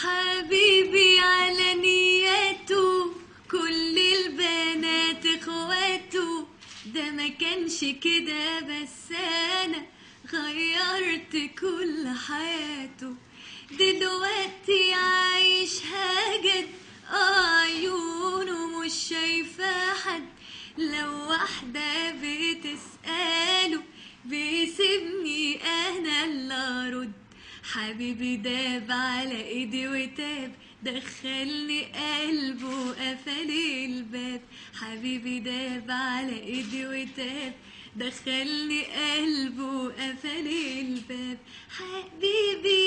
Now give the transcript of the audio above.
حبيبي على نياته كل البنات اخواته ده ما كانش كده بس انا غيرت كل حياته دلوقتي عايشها جد آه عيونه مش شايفة حد لو واحدة بتسأله بيسيبني أنا اللي أرد حبيبي داب على ايدي وتاب دخلني قلبه وقفل الباب حبيبي داب على ايدي وتاب دخلني قلبه وقفل الباب حبيبي